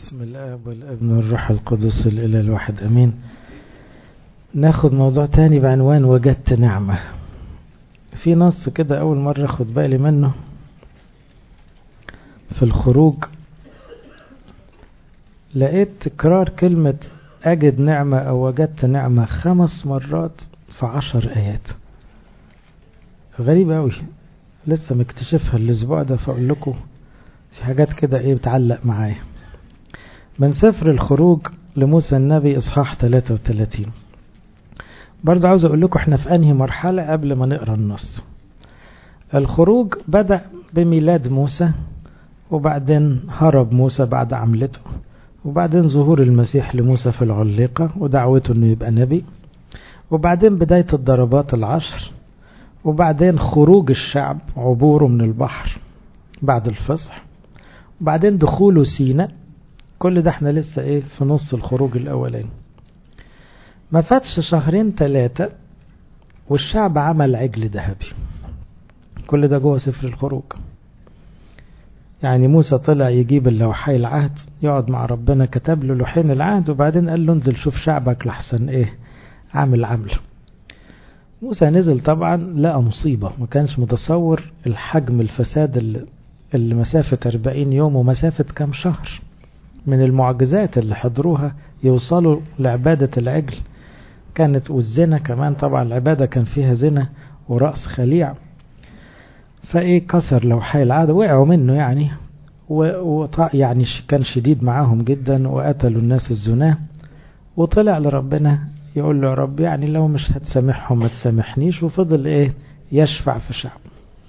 بسم الاب والابن والروح القدس الاله الواحد امين ناخد موضوع تاني بعنوان وجدت نعمة في نص كده اول مرة اخد بالي منه في الخروج لقيت تكرار كلمة اجد نعمة او وجدت نعمة خمس مرات في عشر ايات غريبة اوي لسه مكتشفها الاسبوع ده فاقول لكم في حاجات كده ايه بتعلق معايا من سفر الخروج لموسى النبي اصحاح 33 برضه عاوز اقول لكم احنا في انهي مرحلة قبل ما نقرا النص الخروج بدأ بميلاد موسى وبعدين هرب موسى بعد عملته وبعدين ظهور المسيح لموسى في العليقة ودعوته انه يبقى نبي وبعدين بداية الضربات العشر وبعدين خروج الشعب عبوره من البحر بعد الفصح وبعدين دخوله سيناء كل ده احنا لسه ايه في نص الخروج الاولاني ما فاتش شهرين ثلاثة والشعب عمل عجل ذهبي كل ده جوه سفر الخروج يعني موسى طلع يجيب اللوحي العهد يقعد مع ربنا كتب له لوحين العهد وبعدين قال له انزل شوف شعبك لحسن ايه عامل عمل موسى نزل طبعا لقى مصيبة ما كانش متصور الحجم الفساد اللي, اللي مسافة 40 يوم ومسافة كام شهر من المعجزات اللي حضروها يوصلوا لعبادة العجل كانت والزنا كمان طبعا العبادة كان فيها زنا ورأس خليع فايه كسر لوحي العادة وقعوا منه يعني وطع يعني كان شديد معاهم جدا وقتلوا الناس الزناه وطلع لربنا يقول له يا رب يعني لو مش هتسامحهم ما تسامحنيش وفضل ايه يشفع في الشعب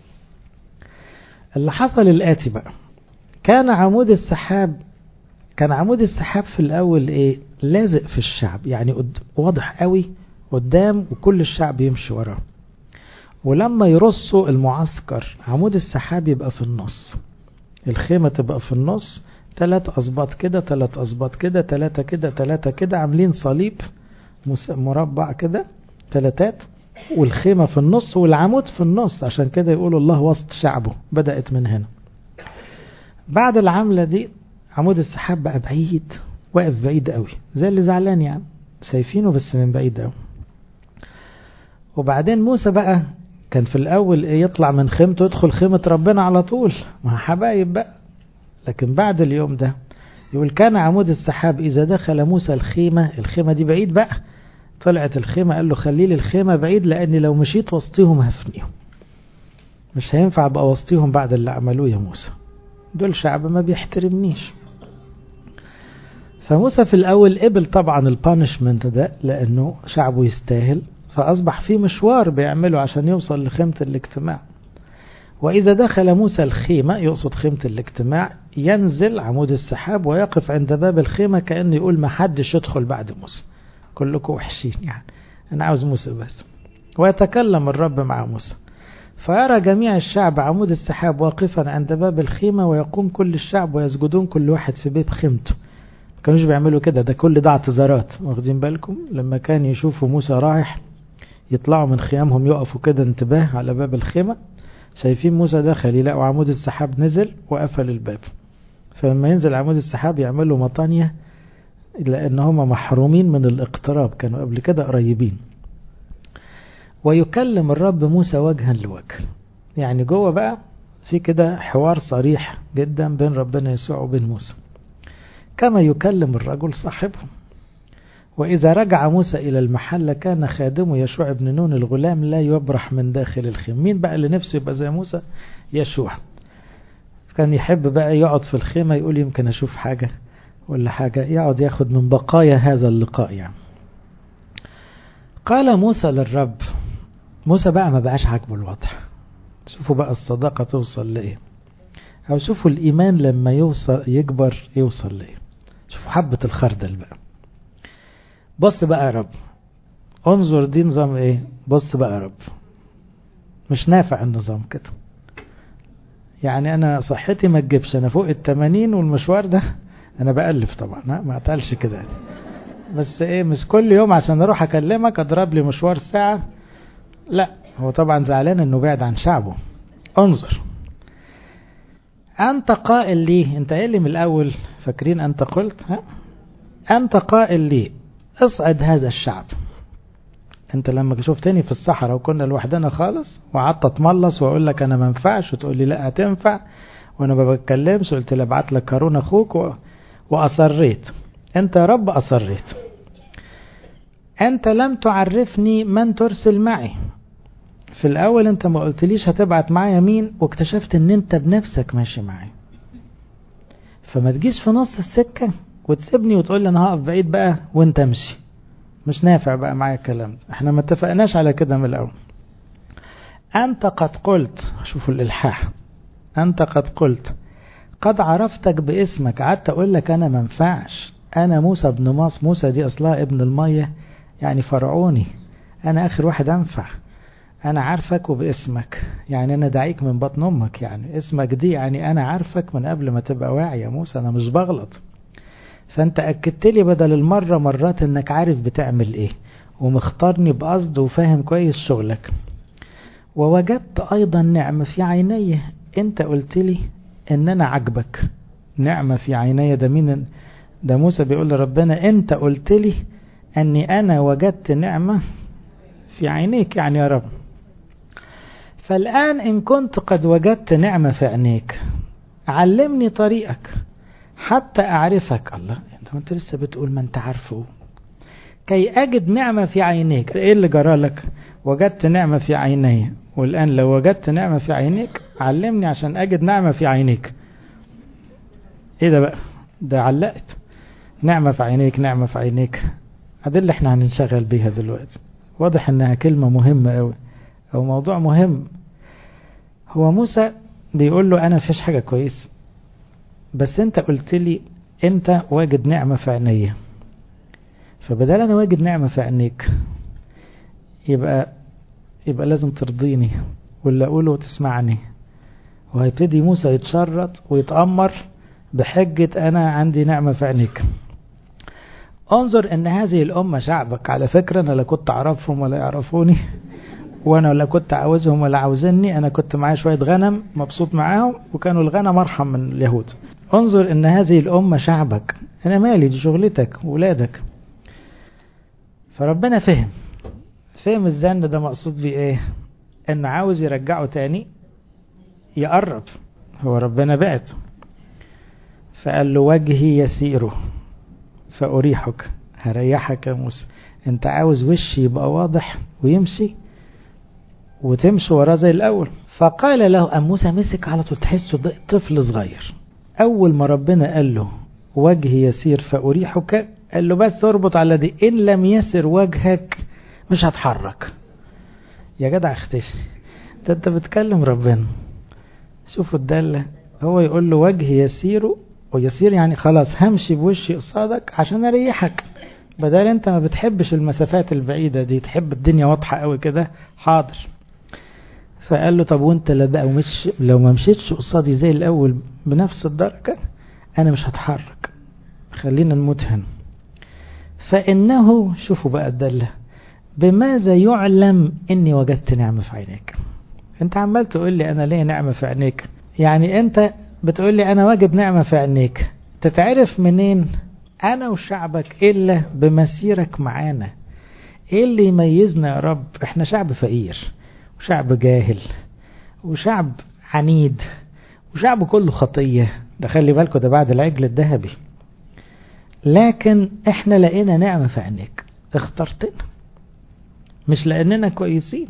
اللي حصل الآتي بقى كان عمود السحاب كان عمود السحاب في الأول ايه لازق في الشعب يعني واضح قوي قدام وكل الشعب يمشي وراه ولما يرصوا المعسكر عمود السحاب يبقى في النص الخيمة تبقى في النص ثلاث أصباط كده ثلاث أصباط كده ثلاثة كده ثلاثة كده عاملين صليب مربع كده ثلاثات والخيمة في النص والعمود في النص عشان كده يقولوا الله وسط شعبه بدأت من هنا بعد العملة دي عمود السحاب بقى بعيد واقف بعيد قوي زي اللي زعلان يعني شايفينه بس من بعيد قوي وبعدين موسى بقى كان في الأول يطلع من خيمته يدخل خيمة ربنا على طول مع حبايب بقى لكن بعد اليوم ده يقول كان عمود السحاب إذا دخل موسى الخيمة الخيمة دي بعيد بقى طلعت الخيمة قال له خلي لي الخيمة بعيد لأني لو مشيت وسطيهم هفنيهم مش هينفع أبقى وسطيهم بعد اللي عملوه يا موسى دول شعب ما بيحترمنيش فموسى في الأول قبل طبعا البانشمنت ده لأنه شعبه يستاهل فأصبح في مشوار بيعمله عشان يوصل لخيمة الاجتماع وإذا دخل موسى الخيمة يقصد خيمة الاجتماع ينزل عمود السحاب ويقف عند باب الخيمة كأنه يقول ما حدش يدخل بعد موسى كلكم وحشين يعني أنا عاوز موسى بس ويتكلم الرب مع موسى فيرى جميع الشعب عمود السحاب واقفا عند باب الخيمة ويقوم كل الشعب ويسجدون كل واحد في بيت خيمته ما كانوش بيعملوا كده ده كل ده اعتذارات واخدين بالكم لما كان يشوفوا موسى رايح يطلعوا من خيامهم يقفوا كده انتباه على باب الخيمة شايفين موسى دخل يلاقوا عمود السحاب نزل وقفل الباب فلما ينزل عمود السحاب يعملوا مطانية لأن هم محرومين من الاقتراب كانوا قبل كده قريبين ويكلم الرب موسى وجها لوجه يعني جوه بقى في كده حوار صريح جدا بين ربنا يسوع وبين موسى كما يكلم الرجل صاحبه وإذا رجع موسى إلى المحل كان خادمه يشوع بن نون الغلام لا يبرح من داخل الخيم مين بقى اللي نفسه يبقى زي موسى يشوع كان يحب بقى يقعد في الخيمة يقول يمكن أشوف حاجة ولا حاجة يقعد ياخد من بقايا هذا اللقاء يعني قال موسى للرب موسى بقى ما بقاش عاجبه الوضع شوفوا بقى الصداقة توصل لإيه أو شوفوا الإيمان لما يوصل يكبر يوصل لإيه شوفوا حبة الخردل بقى بص بقى يا رب انظر دي نظام ايه بص بقى يا رب مش نافع النظام كده يعني انا صحتي ما تجيبش انا فوق التمانين والمشوار ده انا بألف طبعا ما اعتقلش كده بس ايه مش كل يوم عشان اروح اكلمك اضرب لي مشوار ساعة لا هو طبعا زعلان انه بعد عن شعبه انظر أنت قائل لي أنت قايل لي من الأول فاكرين أنت قلت ها أنت قائل لي اصعد هذا الشعب أنت لما شفتني في الصحراء وكنا لوحدنا خالص وقعدت أتملص وأقول لك أنا ما ينفعش وتقول لي لا هتنفع وأنا ما بتكلمش قلت لي ابعت لك هارون أخوك و... وأصريت أنت يا رب أصريت أنت لم تعرفني من ترسل معي في الأول أنت ما قلتليش هتبعت معايا مين واكتشفت أن أنت بنفسك ماشي معي فما تجيش في نص السكة وتسيبني وتقول لي أنا هقف بعيد بقى وأنت امشي مش نافع بقى معايا الكلام ده احنا ما اتفقناش على كده من الأول أنت قد قلت شوفوا الإلحاح أنت قد قلت قد عرفتك باسمك قعدت أقول لك أنا منفعش أنا موسى بن ماص موسى دي أصلها ابن المية يعني فرعوني أنا آخر واحد أنفع أنا عارفك وباسمك يعني أنا دعيك من بطن أمك يعني اسمك دي يعني أنا عارفك من قبل ما تبقى واعي يا موسى أنا مش بغلط فأنت أكدت لي بدل المرة مرات أنك عارف بتعمل إيه ومختارني بقصد وفاهم كويس شغلك ووجدت أيضا نعمة في عيني أنت قلت لي أن أنا عجبك نعمة في عيني ده مين ده موسى بيقول لربنا أنت قلت لي أني أنا وجدت نعمة في عينيك يعني يا رب فالآن إن كنت قد وجدت نعمة في عينيك علمني طريقك حتى أعرفك الله أنت أنت لسه بتقول ما أنت عارفه كي أجد نعمة في عينيك إيه اللي جرى لك وجدت نعمة في عيني والآن لو وجدت نعمة في عينيك علمني عشان أجد نعمة في عينيك إيه ده بقى ده علقت نعمة في عينيك نعمة في عينيك هذا اللي احنا هننشغل بيها دلوقتي واضح انها كلمة مهمة قوي او موضوع مهم هو موسى بيقول له انا فيش حاجة كويس بس انت قلت لي انت واجد نعمة في عينيا فبدل انا واجد نعمة في عينيك يبقى يبقى لازم ترضيني واللي اقوله وتسمعني وهيبتدي موسى يتشرط ويتأمر بحجة انا عندي نعمة في عينيك انظر ان هذه الامة شعبك على فكرة انا لا كنت اعرفهم ولا يعرفوني وانا لا كنت عاوزهم ولا عاوزني انا كنت معايا شوية غنم مبسوط معاهم وكانوا الغنم ارحم من اليهود انظر ان هذه الامة شعبك انا مالي دي شغلتك وولادك فربنا فهم فهم الزن ده مقصود بيه ايه انه عاوز يرجعه تاني يقرب هو ربنا بعت فقال له وجهي يسيره فأريحك هريحك يا موسى انت عاوز وشي يبقى واضح ويمشي وتمشي وراه زي الأول فقال له أم موسى مسك على طول تحسه طفل صغير أول ما ربنا قال له وجهي يسير فأريحك قال له بس اربط على دي إن لم يسر وجهك مش هتحرك يا جدع اختشي ده انت بتكلم ربنا شوفوا الدالة هو يقول له وجهي يسير ويسير يعني خلاص همشي بوشي قصادك عشان اريحك بدل انت ما بتحبش المسافات البعيدة دي تحب الدنيا واضحة قوي كده حاضر فقال له طب وانت لا بقى ومش لو ما مشيتش قصادي زي الاول بنفس الدرجة انا مش هتحرك خلينا نموت هنا فانه شوفوا بقى الدلة بماذا يعلم اني وجدت نعمة في عينيك انت عمال تقول لي انا ليه نعمة في عينيك يعني انت بتقول لي انا واجد نعمة في عينيك تتعرف منين انا وشعبك الا بمسيرك معانا ايه اللي يميزنا يا رب احنا شعب فقير وشعب جاهل وشعب عنيد وشعب كله خطية ده خلي بالكم ده بعد العجل الذهبي لكن احنا لقينا نعمة في عينيك اخترتنا مش لاننا كويسين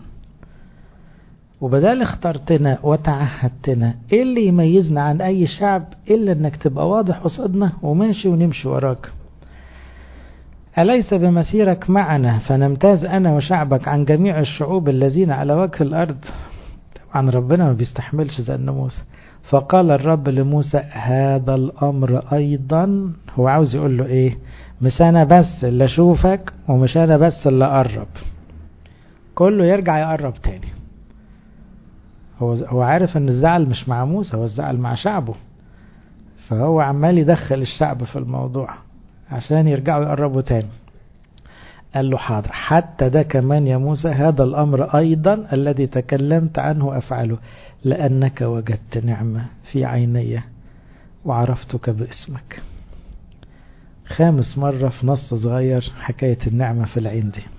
وبدال اخترتنا وتعهدتنا ايه اللي يميزنا عن اي شعب الا انك تبقى واضح قصادنا وماشي ونمشي وراك أليس بمسيرك معنا فنمتاز أنا وشعبك عن جميع الشعوب الذين على وجه الأرض طبعا ربنا ما بيستحملش زي موسى فقال الرب لموسى هذا الأمر أيضا هو عاوز يقول له إيه مش أنا بس اللي أشوفك ومش أنا بس اللي أقرب كله يرجع يقرب تاني هو هو عارف ان الزعل مش مع موسى هو الزعل مع شعبه فهو عمال يدخل الشعب في الموضوع عشان يرجعوا يقربوا تاني قال له حاضر حتى ده كمان يا موسى هذا الأمر أيضا الذي تكلمت عنه أفعله لأنك وجدت نعمة في عيني وعرفتك باسمك خامس مرة في نص صغير حكاية النعمة في العين دي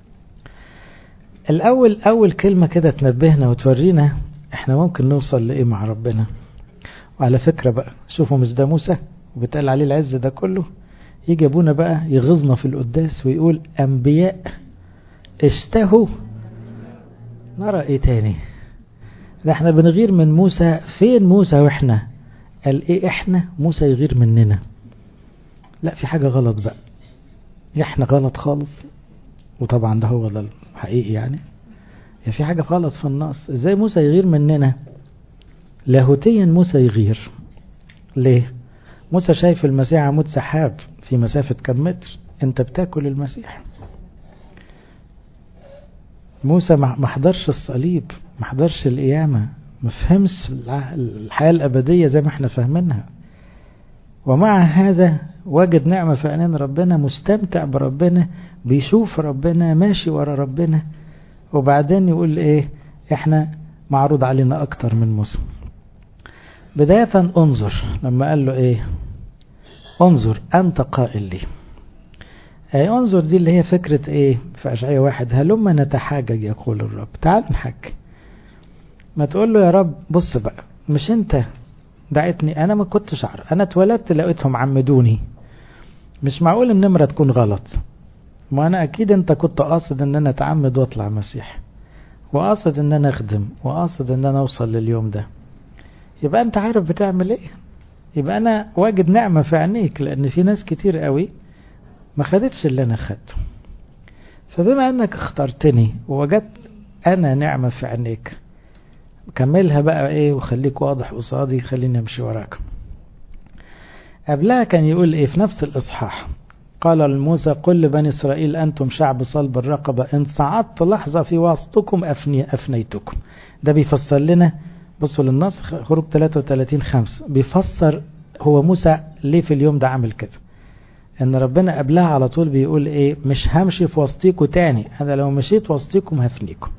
الأول أول كلمة كده تنبهنا وتورينا احنا ممكن نوصل لإيه مع ربنا وعلى فكرة بقى شوفوا مش ده موسى وبتقال عليه العز ده كله يجي ابونا بقى يغزنا في القداس ويقول انبياء اشتهوا نرى ايه تاني ده احنا بنغير من موسى فين موسى واحنا قال ايه احنا موسى يغير مننا لا في حاجة غلط بقى احنا غلط خالص وطبعا ده هو ده الحقيقي يعني يا في حاجة غلط في النص ازاي موسى يغير مننا لاهوتيا موسى يغير ليه موسى شايف المسيح عمود سحاب في مسافة كم متر انت بتاكل المسيح موسى ما حضرش الصليب ما حضرش القيامة ما فهمش الحياة الأبدية زي ما احنا فاهمينها ومع هذا وجد نعمة في عينين ربنا مستمتع بربنا بيشوف ربنا ماشي ورا ربنا وبعدين يقول ايه احنا معروض علينا اكتر من موسى بداية انظر لما قال له ايه انظر انت قائل لي اي انظر دي اللي هي فكرة ايه في اشعية واحد هلما نتحاجج يقول الرب تعال نحكي ما تقول له يا رب بص بقى مش انت دعيتني انا ما كنتش اعرف انا اتولدت لقيتهم عمدوني مش معقول النمرة تكون غلط ما انا اكيد انت كنت قاصد ان انا اتعمد واطلع مسيح وقاصد ان انا اخدم وقاصد ان انا اوصل لليوم ده يبقى انت عارف بتعمل ايه يبقى انا واجد نعمة في عينيك لان في ناس كتير قوي ما خدتش اللي انا خدته فبما انك اخترتني ووجدت انا نعمة في عينيك كملها بقى ايه وخليك واضح قصادي خليني امشي وراك قبلها كان يقول ايه في نفس الاصحاح قال لموسى قل لبني اسرائيل انتم شعب صلب الرقبة ان صعدت لحظة في وسطكم أفني افنيتكم ده بيفسر لنا بصوا للنص خروج 33 5 بيفسر هو موسى ليه في اليوم ده عامل كده ان ربنا قبلها على طول بيقول ايه مش همشي في وسطيكم تاني انا لو مشيت وسطيكم هفنيكم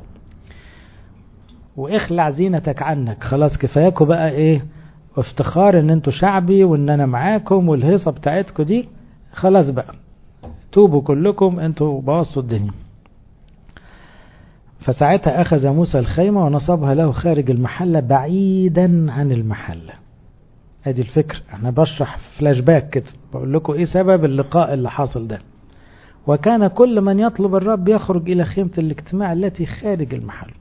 واخلع زينتك عنك خلاص كفاياكم بقى ايه وافتخار ان انتوا شعبي وان انا معاكم والهيصة بتاعتكم دي خلاص بقى توبوا كلكم انتوا بوظتوا الدنيا فساعتها أخذ موسى الخيمة ونصبها له خارج المحلة بعيدا عن المحلة ادي الفكر انا بشرح فلاش باك كده بقول لكم ايه سبب اللقاء اللي حاصل ده وكان كل من يطلب الرب يخرج الى خيمة الاجتماع التي خارج المحل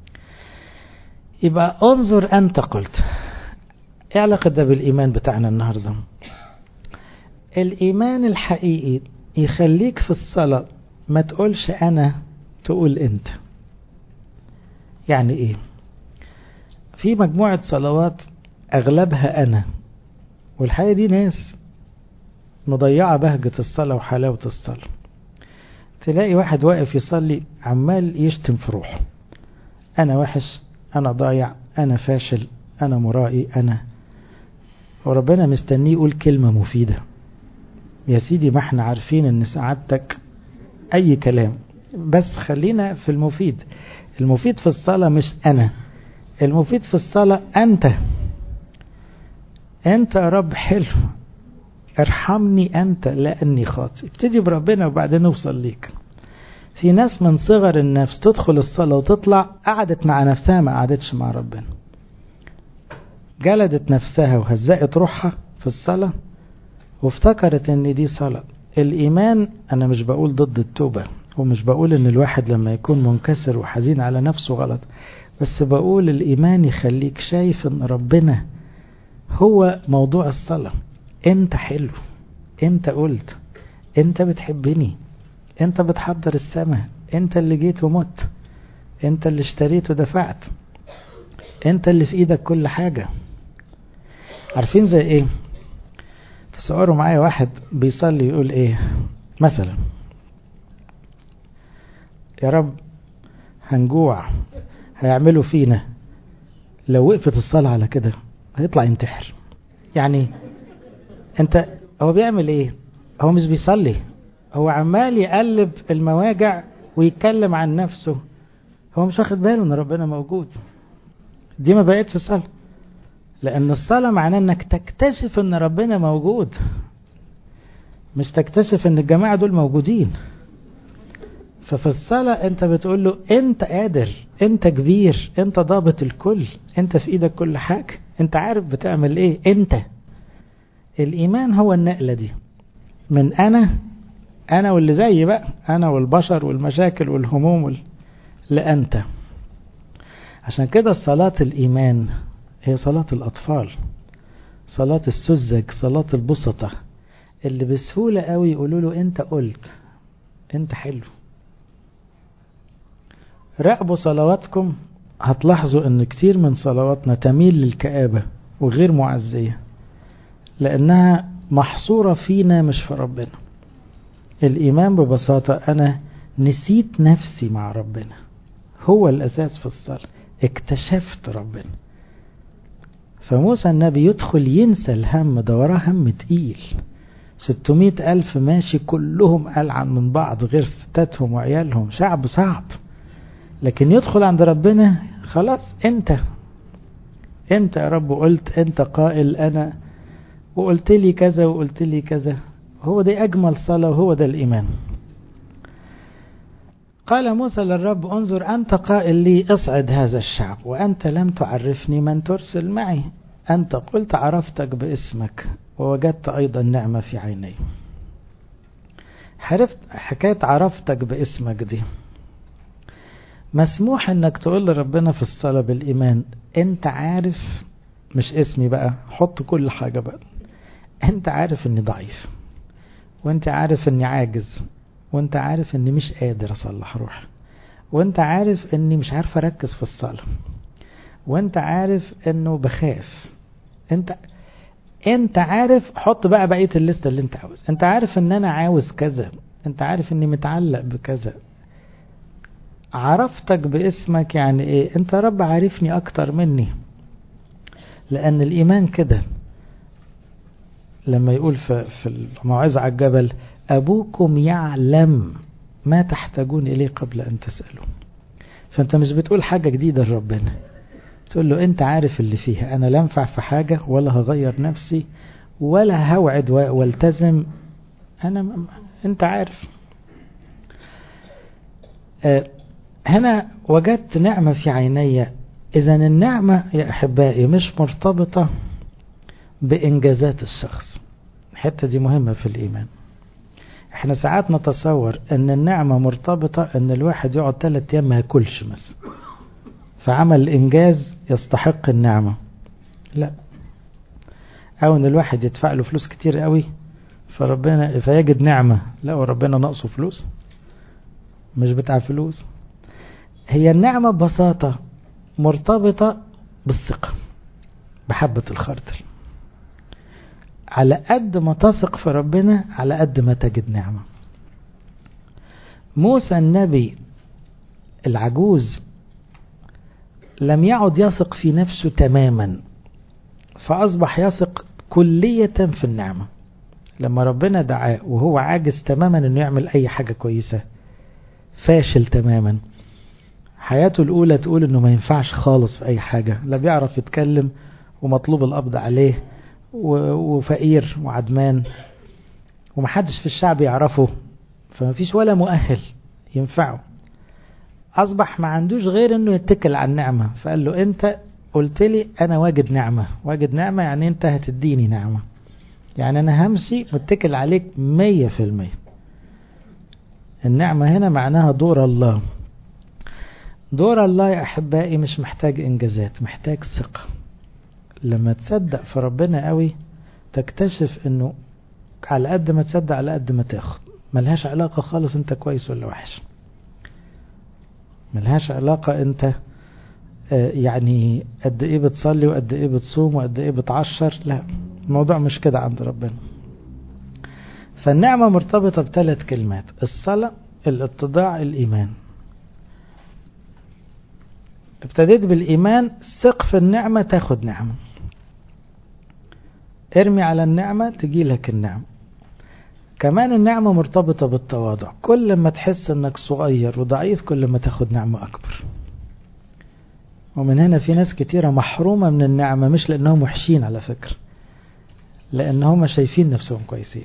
يبقى انظر انت قلت ايه علاقة ده بالايمان بتاعنا النهاردة الايمان الحقيقي يخليك في الصلاة ما تقولش انا تقول انت يعني ايه في مجموعة صلوات اغلبها انا والحقيقة دي ناس مضيعة بهجة الصلاة وحلاوة الصلاة تلاقي واحد واقف يصلي عمال يشتم في روحه انا وحش انا ضايع انا فاشل انا مرائي انا وربنا مستنيه يقول كلمة مفيدة يا سيدي ما احنا عارفين ان سعادتك اي كلام بس خلينا في المفيد المفيد في الصلاة مش أنا المفيد في الصلاة أنت أنت يا رب حلو ارحمني أنت لأني خاطئ ابتدي بربنا وبعدين نوصل ليك في ناس من صغر النفس تدخل الصلاة وتطلع قعدت مع نفسها ما قعدتش مع ربنا جلدت نفسها وهزقت روحها في الصلاة وافتكرت ان دي صلاة الايمان انا مش بقول ضد التوبة ومش بقول ان الواحد لما يكون منكسر وحزين على نفسه غلط بس بقول الايمان يخليك شايف ان ربنا هو موضوع الصلاة انت حلو انت قلت انت بتحبني انت بتحضر السماء انت اللي جيت ومت انت اللي اشتريت ودفعت انت اللي في ايدك كل حاجة عارفين زي ايه تصوروا معايا واحد بيصلي يقول ايه مثلا يا رب هنجوع هيعملوا فينا لو وقفت الصلاة على كده هيطلع ينتحر يعني انت هو بيعمل ايه هو مش بيصلي هو عمال يقلب المواجع ويتكلم عن نفسه هو مش واخد باله ان ربنا موجود دي ما بقتش صلاة لان الصلاة معناه انك تكتشف ان ربنا موجود مش تكتشف ان الجماعة دول موجودين ففي الصلاة انت بتقول له انت قادر انت كبير انت ضابط الكل انت في ايدك كل حاجة انت عارف بتعمل ايه انت الايمان هو النقلة دي من انا انا واللي زيي بقى انا والبشر والمشاكل والهموم وال... لانت عشان كده صلاة الايمان هي صلاة الاطفال صلاة السذج صلاة البسطة اللي بسهولة قوي يقولوا له انت قلت انت حلو راقبوا صلواتكم هتلاحظوا ان كتير من صلواتنا تميل للكآبة وغير معزية لانها محصورة فينا مش في ربنا الايمان ببساطة انا نسيت نفسي مع ربنا هو الاساس في الصلاة اكتشفت ربنا فموسى النبي يدخل ينسى الهم ده وراه هم تقيل ستمائة ألف ماشي كلهم ألعن من بعض غير ستاتهم وعيالهم شعب صعب لكن يدخل عند ربنا خلاص انت انت يا رب قلت انت قائل انا وقلت لي كذا وقلت لي كذا هو ده اجمل صلاة وهو ده الايمان قال موسى للرب انظر انت قائل لي اصعد هذا الشعب وانت لم تعرفني من ترسل معي انت قلت عرفتك باسمك ووجدت ايضا نعمة في عيني عرفت حكاية عرفتك باسمك دي مسموح انك تقول لربنا في الصلاة بالايمان انت عارف مش اسمي بقى حط كل حاجة بقى انت عارف اني ضعيف وانت عارف اني عاجز وانت عارف اني مش قادر اصلح روحي وانت عارف اني مش عارف اركز في الصلاة وانت عارف انه بخاف انت انت عارف حط بقى بقية الليستة اللي انت عاوز انت عارف ان انا عاوز كذا انت عارف اني متعلق بكذا عرفتك باسمك يعني ايه انت رب عارفني اكتر مني لان الايمان كده لما يقول في, في الموعظة على الجبل ابوكم يعلم ما تحتاجون اليه قبل ان تسألوا فانت مش بتقول حاجة جديدة لربنا تقول له انت عارف اللي فيها انا لا انفع في حاجة ولا هغير نفسي ولا هوعد والتزم انا انت عارف آه هنا وجدت نعمة في عيني إذا النعمة يا أحبائي مش مرتبطة بإنجازات الشخص الحتة دي مهمة في الإيمان احنا ساعات نتصور ان النعمة مرتبطة ان الواحد يقعد ثلاث ايام ما ياكلش مثلا فعمل انجاز يستحق النعمة لا او ان الواحد يدفع له فلوس كتير قوي فربنا فيجد نعمة لا وربنا ناقصه فلوس مش بتاع فلوس هي النعمة ببساطة مرتبطة بالثقة بحبة الخردل على قد ما تثق في ربنا على قد ما تجد نعمة موسى النبي العجوز لم يعد يثق في نفسه تماما فأصبح يثق كلية في النعمة لما ربنا دعاه وهو عاجز تماما انه يعمل اي حاجة كويسة فاشل تماما حياته الأولى تقول إنه ما ينفعش خالص في أي حاجة لا بيعرف يتكلم ومطلوب القبض عليه وفقير وعدمان ومحدش في الشعب يعرفه فما فيش ولا مؤهل ينفعه أصبح ما عندوش غير إنه يتكل على النعمة فقال له أنت قلت لي أنا واجد نعمة واجد نعمة يعني أنت هتديني نعمة يعني أنا همشي متكل عليك مية في المية النعمة هنا معناها دور الله دور الله يا أحبائي مش محتاج إنجازات محتاج ثقة لما تصدق في ربنا قوي تكتشف انه على قد ما تصدق على قد ما تاخد ملهاش علاقة خالص انت كويس ولا وحش ملهاش علاقة انت يعني قد ايه بتصلي وقد ايه بتصوم وقد ايه بتعشر لا الموضوع مش كده عند ربنا فالنعمة مرتبطة بثلاث كلمات الصلاة الاتضاع الإيمان ابتديت بالإيمان ثق في النعمة تاخد نعمة ارمي على النعمة تجي لك النعمة كمان النعمة مرتبطة بالتواضع كل ما تحس انك صغير وضعيف كل ما تاخد نعمة اكبر ومن هنا في ناس كتيرة محرومة من النعمة مش لانهم وحشين على فكرة لان هم شايفين نفسهم كويسين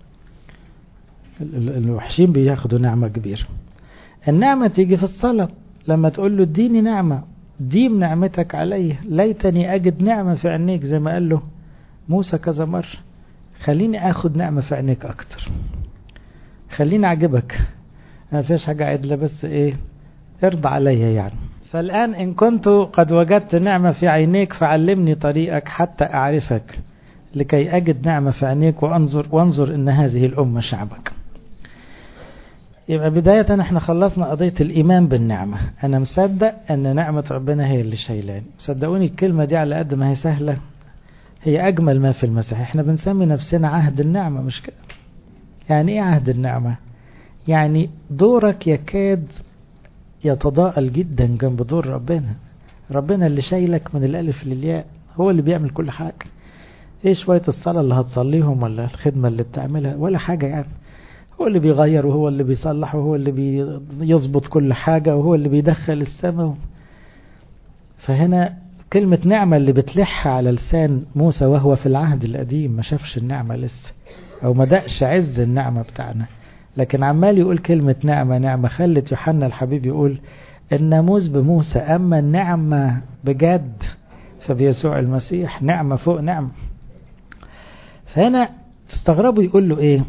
الوحشين بياخدوا نعمة كبيرة النعمة تيجي في الصلاة لما تقول له اديني نعمة ديم نعمتك علي ليتني أجد نعمة في عينيك زي ما قال له موسى كذا مرة خليني أخد نعمة في عينيك أكتر خليني أعجبك ما فيش حاجة عدلة بس إيه ارضى عليا يعني فالآن إن كنت قد وجدت نعمة في عينيك فعلمني طريقك حتى أعرفك لكي أجد نعمة في عينيك وأنظر وانظر إن هذه الأمة شعبك يبقى بداية احنا خلصنا قضية الإيمان بالنعمة أنا مصدق أن نعمة ربنا هي اللي شايلاني صدقوني الكلمة دي على قد ما هي سهلة هي أجمل ما في المسيح احنا بنسمي نفسنا عهد النعمة مش كده يعني إيه عهد النعمة يعني دورك يكاد يتضاءل جدا جنب دور ربنا ربنا اللي شايلك من الألف للياء هو اللي بيعمل كل حاجة ايه شوية الصلاة اللي هتصليهم ولا الخدمة اللي بتعملها ولا حاجة يعني هو اللي بيغير وهو اللي بيصلح وهو اللي بيظبط كل حاجة وهو اللي بيدخل السماء فهنا كلمة نعمة اللي بتلح على لسان موسى وهو في العهد القديم ما شافش النعمة لسه أو ما دقش عز النعمة بتاعنا لكن عمال يقول كلمة نعمة نعمة خلت يوحنا الحبيب يقول الناموس بموسى أما النعمة بجد فبيسوع المسيح نعمة فوق نعمة فهنا تستغربوا يقول له ايه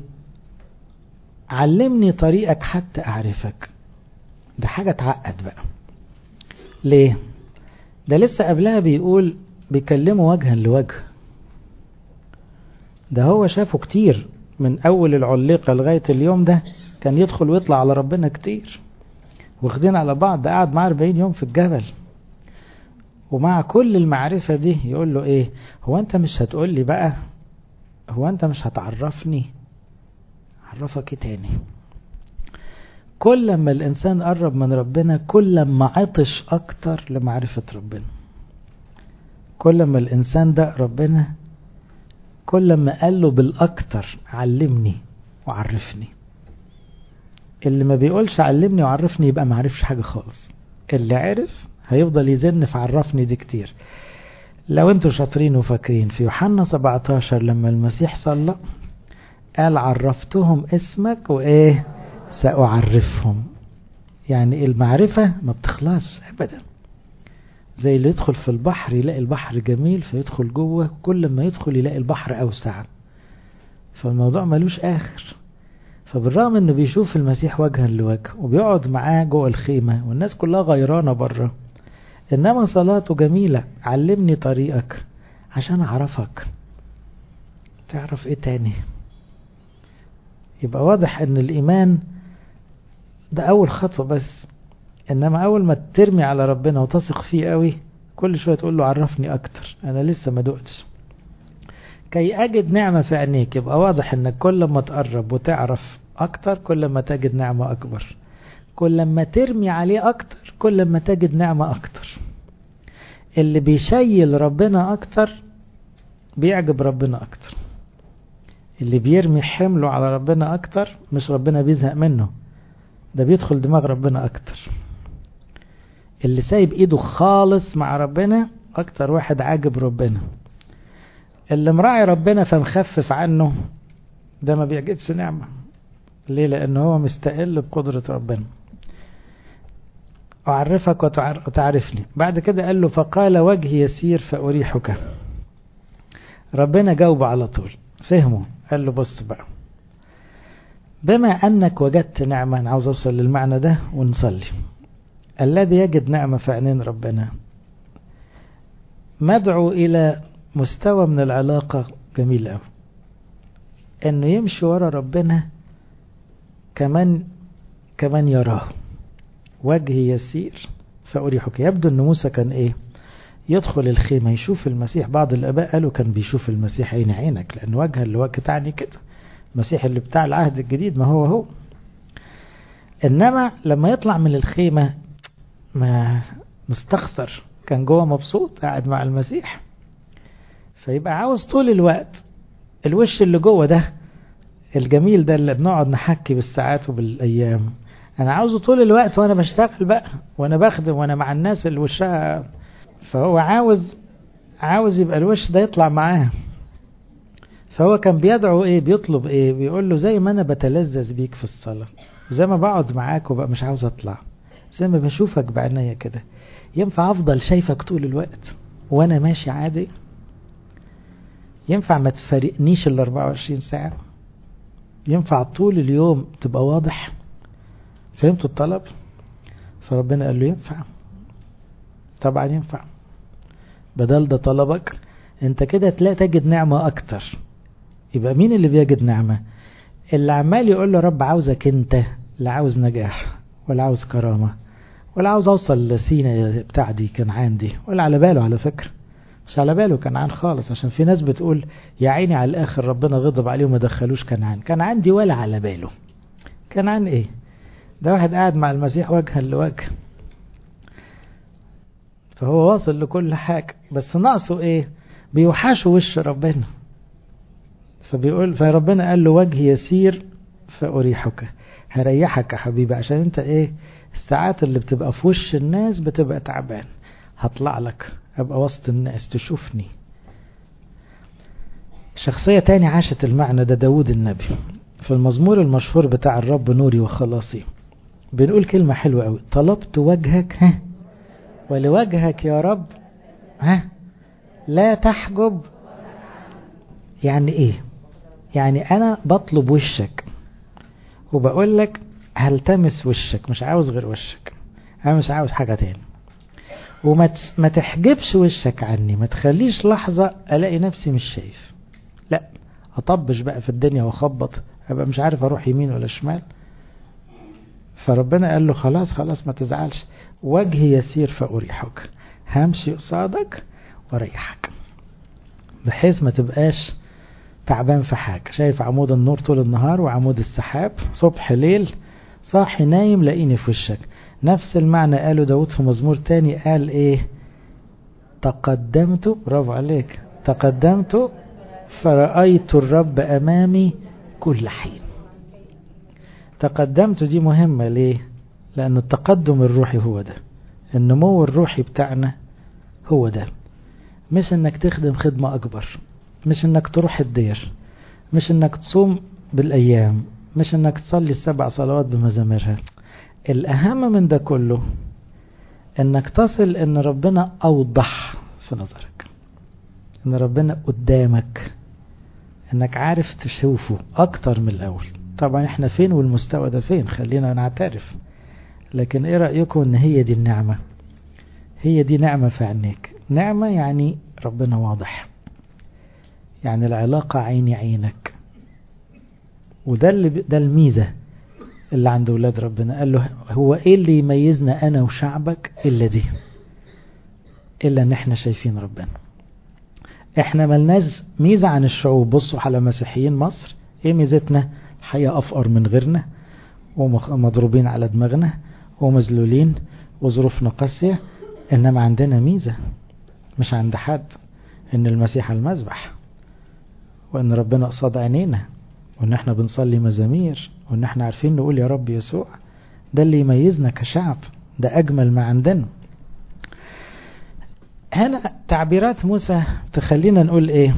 علمني طريقك حتى أعرفك ده حاجة تعقد بقى ليه ده لسه قبلها بيقول بيكلمه وجها لوجه ده هو شافه كتير من أول العليقة لغاية اليوم ده كان يدخل ويطلع على ربنا كتير واخدين على بعض ده قعد معاه 40 يوم في الجبل ومع كل المعرفة دي يقول له ايه هو انت مش هتقول لي بقى هو انت مش هتعرفني عرفك ايه تاني كل ما الانسان قرب من ربنا كل ما عطش اكتر لمعرفة ربنا كل ما الانسان ده ربنا كل ما قال له بالاكتر علمني وعرفني اللي ما بيقولش علمني وعرفني يبقى ما عرفش حاجة خالص اللي عرف هيفضل يزن في عرفني دي كتير لو انتوا شاطرين وفاكرين في يوحنا 17 لما المسيح صلى قال عرفتهم اسمك وايه سأعرفهم يعني المعرفة ما بتخلص ابدا زي اللي يدخل في البحر يلاقي البحر جميل فيدخل جوه كل ما يدخل يلاقي البحر اوسع فالموضوع ملوش اخر فبالرغم انه بيشوف المسيح وجها لوجه وبيقعد معاه جوه الخيمة والناس كلها غيرانة بره انما صلاته جميلة علمني طريقك عشان اعرفك تعرف ايه تاني يبقى واضح ان الايمان ده اول خطوة بس انما اول ما ترمي على ربنا وتثق فيه قوي كل شوية تقول له عرفني اكتر انا لسه ما دقتش كي اجد نعمة في عينيك يبقى واضح انك كل ما تقرب وتعرف اكتر كل ما تجد نعمة اكبر كل ما ترمي عليه اكتر كل ما تجد نعمة اكتر اللي بيشيل ربنا اكتر بيعجب ربنا اكتر اللي بيرمي حمله على ربنا اكتر مش ربنا بيزهق منه ده بيدخل دماغ ربنا اكتر اللي سايب ايده خالص مع ربنا اكتر واحد عاجب ربنا اللي مراعي ربنا فمخفف عنه ده ما بيعجبش نعمة ليه لان هو مستقل بقدرة ربنا أعرفك وتعرفني بعد كده قال له فقال وجهي يسير فأريحك ربنا جاوب على طول فهمه قال له بص بقى بما أنك وجدت نعمة أنا عاوز أوصل للمعنى ده ونصلي الذي يجد نعمة في عينين ربنا مدعو إلى مستوى من العلاقة جميل أوي إنه يمشي ورا ربنا كمان كمان يراه وجهي يسير فأريحك يبدو أن موسى كان إيه يدخل الخيمة يشوف المسيح بعض الآباء قالوا كان بيشوف المسيح عين عينك لأن وجها لوجه تعني كده المسيح اللي بتاع العهد الجديد ما هو هو إنما لما يطلع من الخيمة ما مستخسر كان جوه مبسوط قاعد مع المسيح فيبقى عاوز طول الوقت الوش اللي جوه ده الجميل ده اللي بنقعد نحكي بالساعات وبالايام انا عاوزه طول الوقت وانا بشتغل بقى وانا بخدم وانا مع الناس اللي وشها فهو عاوز عاوز يبقى الوش ده يطلع معاه فهو كان بيدعو ايه بيطلب ايه بيقول له زي ما انا بتلذذ بيك في الصلاة زي ما بقعد معاك وبقى مش عاوز اطلع زي ما بشوفك بعينيا كده ينفع افضل شايفك طول الوقت وانا ماشي عادي ينفع ما تفارقنيش ال 24 ساعة ينفع طول اليوم تبقى واضح فهمتوا الطلب فربنا قال له ينفع طبعا ينفع بدل ده طلبك انت كده تلاقي تجد نعمة اكتر يبقى مين اللي بيجد نعمة اللي عمال يقول له رب عاوزك انت لا عاوز نجاح ولا عاوز كرامة ولا عاوز اوصل لسينا بتاع دي كان عندي ولا على باله على فكرة مش على باله كنعان خالص عشان في ناس بتقول يا عيني على الاخر ربنا غضب عليه وما دخلوش كنعان كان عندي ولا على باله كنعان ايه ده واحد قاعد مع المسيح وجها لوجه فهو واصل لكل حاجة بس ناقصه ايه بيوحشه وش ربنا فبيقول فربنا قال له وجه يسير فأريحك هريحك يا حبيبي عشان انت ايه الساعات اللي بتبقى في وش الناس بتبقى تعبان هطلع لك ابقى وسط الناس تشوفني شخصية تاني عاشت المعنى ده داود النبي في المزمور المشهور بتاع الرب نوري وخلاصي بنقول كلمة حلوة قوي طلبت وجهك ها ولوجهك يا رب ها لا تحجب يعني ايه يعني انا بطلب وشك وبقول لك هلتمس وشك مش عاوز غير وشك انا مش عاوز حاجة تاني وما ما تحجبش وشك عني ما تخليش لحظة الاقي نفسي مش شايف لا اطبش بقى في الدنيا واخبط ابقى مش عارف اروح يمين ولا شمال فربنا قال له خلاص خلاص ما تزعلش وجهي يسير فأريحك همشي قصادك واريحك بحيث ما تبقاش تعبان في حاجة شايف عمود النور طول النهار وعمود السحاب صبح ليل صاحي نايم لاقيني في وشك نفس المعنى قاله داود في مزمور تاني قال ايه تقدمت برافو عليك تقدمت فرأيت الرب أمامي كل حين تقدمت دي مهمة ليه لأن التقدم الروحي هو ده النمو الروحي بتاعنا هو ده مش انك تخدم خدمة اكبر مش انك تروح الدير مش انك تصوم بالايام مش انك تصلي السبع صلوات بمزاميرها الاهم من ده كله انك تصل ان ربنا اوضح في نظرك ان ربنا قدامك انك عارف تشوفه اكتر من الاول طبعا احنا فين والمستوى ده فين خلينا نعترف لكن ايه رأيكم ان هي دي النعمة هي دي نعمة في عينيك نعمة يعني ربنا واضح يعني العلاقة عيني عينك وده اللي ده الميزة اللي عند ولاد ربنا قال له هو ايه اللي يميزنا انا وشعبك الا دي الا ان احنا شايفين ربنا احنا ملناش ميزة عن الشعوب بصوا على مسيحيين مصر ايه ميزتنا حياة افقر من غيرنا ومضروبين على دماغنا ومذلولين وظروفنا قاسية انما عندنا ميزة مش عند حد ان المسيح المذبح وان ربنا قصاد عينينا وان احنا بنصلي مزامير وان احنا عارفين نقول يا رب يسوع ده اللي يميزنا كشعب ده اجمل ما عندنا هنا تعبيرات موسى تخلينا نقول ايه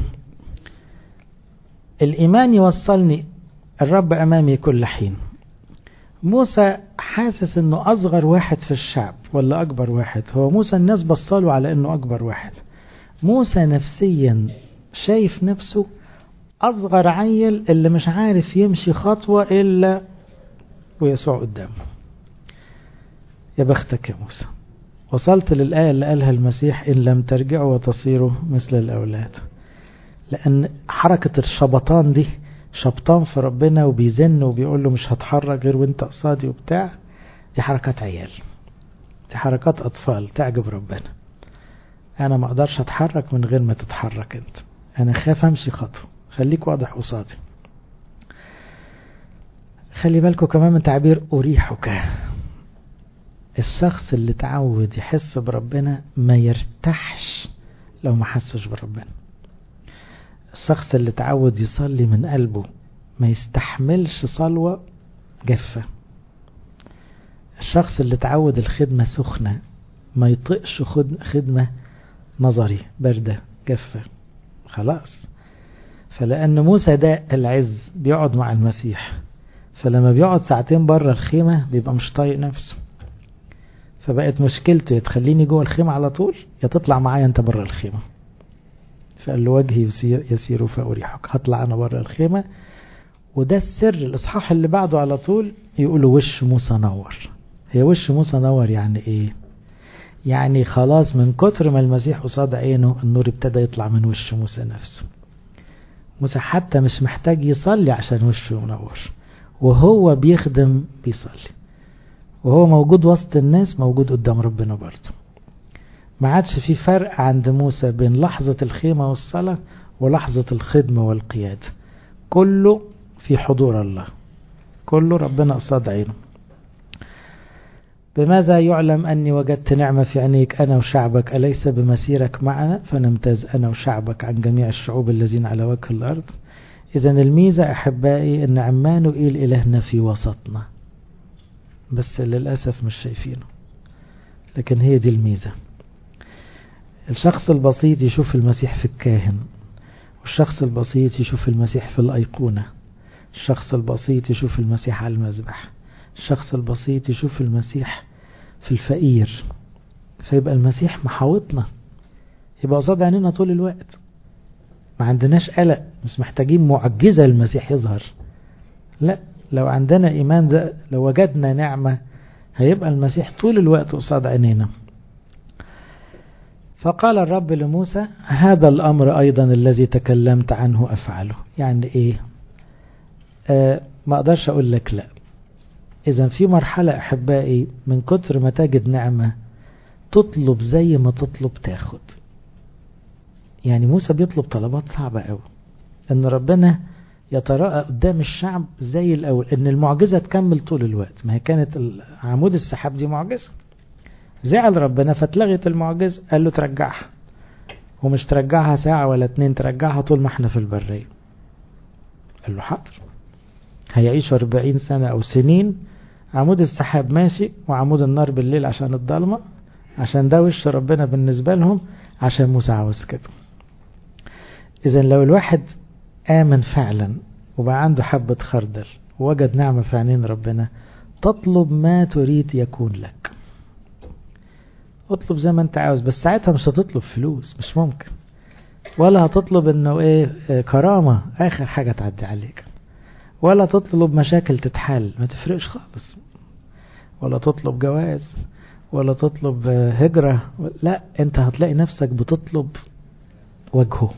الايمان يوصلني الرب امامي كل حين موسى حاسس انه اصغر واحد في الشعب ولا اكبر واحد هو موسى الناس بصاله على انه اكبر واحد موسى نفسيا شايف نفسه اصغر عيل اللي مش عارف يمشي خطوة الا ويسوع قدامه يا بختك يا موسى وصلت للآية اللي قالها المسيح إن لم ترجعوا وتصيروا مثل الأولاد لأن حركة الشبطان دي شبطان في ربنا وبيزن وبيقول له مش هتحرك غير وانت قصادي وبتاع دي حركات عيال دي حركات أطفال تعجب ربنا أنا ما أقدرش أتحرك من غير ما تتحرك أنت أنا خاف أمشي خطوة خليك واضح قصادي خلي بالكم كمان من تعبير أريحك الشخص اللي تعود يحس بربنا ما يرتاحش لو ما حسش بربنا الشخص اللي تعود يصلي من قلبه ما يستحملش صلوة جافة الشخص اللي تعود الخدمة سخنة ما يطقش خدمة نظري باردة جافة خلاص فلأن موسى ده العز بيقعد مع المسيح فلما بيقعد ساعتين بره الخيمة بيبقى مش طايق نفسه فبقت مشكلته يا تخليني جوه الخيمة على طول يا تطلع معايا انت بره الخيمة فقال له وجهي يسير, يسير فأريحك هطلع انا بره الخيمة وده السر الاصحاح اللي بعده على طول يقولوا وش موسى نور هي وش موسى نور يعني ايه يعني خلاص من كتر ما المسيح قصاد عينه النور ابتدى يطلع من وش موسى نفسه موسى حتى مش محتاج يصلي عشان وشه منور وهو بيخدم بيصلي وهو موجود وسط الناس موجود قدام ربنا برضه ما عادش في فرق عند موسى بين لحظة الخيمة والصلاة ولحظة الخدمة والقيادة كله في حضور الله كله ربنا قصاد عينه بماذا يعلم أني وجدت نعمة في عينيك أنا وشعبك أليس بمسيرك معنا فنمتاز أنا وشعبك عن جميع الشعوب الذين على وجه الأرض إذا الميزة أحبائي أن عمانوئيل إلهنا في وسطنا بس للأسف مش شايفينه لكن هي دي الميزة الشخص البسيط يشوف المسيح في الكاهن والشخص البسيط يشوف المسيح في الأيقونة الشخص البسيط يشوف المسيح على المذبح الشخص البسيط يشوف المسيح في الفقير فيبقى المسيح محاوطنا يبقى قصاد عينينا طول الوقت ما عندناش قلق مش محتاجين معجزة المسيح يظهر لا لو عندنا إيمان ده لو وجدنا نعمة هيبقى المسيح طول الوقت قصاد عينينا فقال الرب لموسى هذا الأمر أيضا الذي تكلمت عنه أفعله يعني إيه آه ما أقدرش أقول لك لا إذا في مرحلة أحبائي من كتر ما تجد نعمة تطلب زي ما تطلب تاخد يعني موسى بيطلب طلبات صعبة قوي ان ربنا يتراءى قدام الشعب زي الاول ان المعجزة تكمل طول الوقت ما هي كانت عمود السحاب دي معجزة زعل ربنا فاتلغت المعجزة قال له ترجعها ومش ترجعها ساعة ولا اتنين ترجعها طول ما احنا في البرية قال له حاضر هيعيشوا 40 سنة او سنين عمود السحاب ماشي وعمود النار بالليل عشان الضلمة عشان ده وش ربنا بالنسبة لهم عشان موسى عاوز كده إذا لو الواحد آمن فعلا وبقى عنده حبة خردل ووجد نعمة في عينين ربنا تطلب ما تريد يكون لك اطلب زي ما انت عاوز بس ساعتها مش هتطلب فلوس مش ممكن ولا هتطلب انه ايه اه كرامة اخر حاجة تعدي عليك ولا تطلب مشاكل تتحل ما تفرقش خالص ولا تطلب جواز ولا تطلب هجرة لا انت هتلاقي نفسك بتطلب وجهه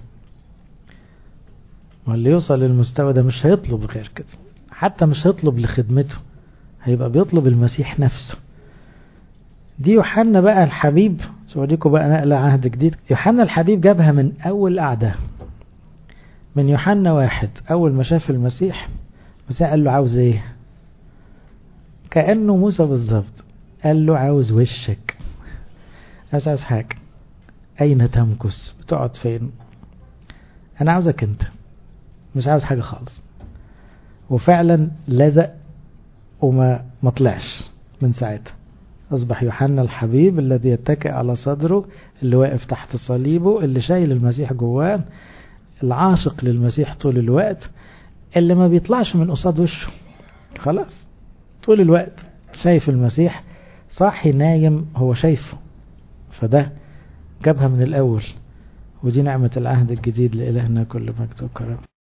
واللي يوصل للمستوى ده مش هيطلب غير كده حتى مش هيطلب لخدمته هيبقى بيطلب المسيح نفسه دي يوحنا بقى الحبيب سأوريكم بقى نقل عهد جديد يوحنا الحبيب جابها من أول قعدة من يوحنا واحد أول ما شاف المسيح المسيح قال له عاوز ايه كأنه موسى بالظبط قال له عاوز وشك عاوز عاوز حاجة أين تمكث بتقعد فين أنا عاوزك أنت مش عاوز حاجة خالص وفعلا لزق وما ما طلعش من ساعتها أصبح يوحنا الحبيب الذي يتكئ على صدره اللي واقف تحت صليبه اللي شايل المسيح جواه العاشق للمسيح طول الوقت اللي ما بيطلعش من قصاد وشه خلاص طول الوقت شايف المسيح صاحي نايم هو شايفه فده جابها من الأول ودي نعمة العهد الجديد لإلهنا كل مجد وكرم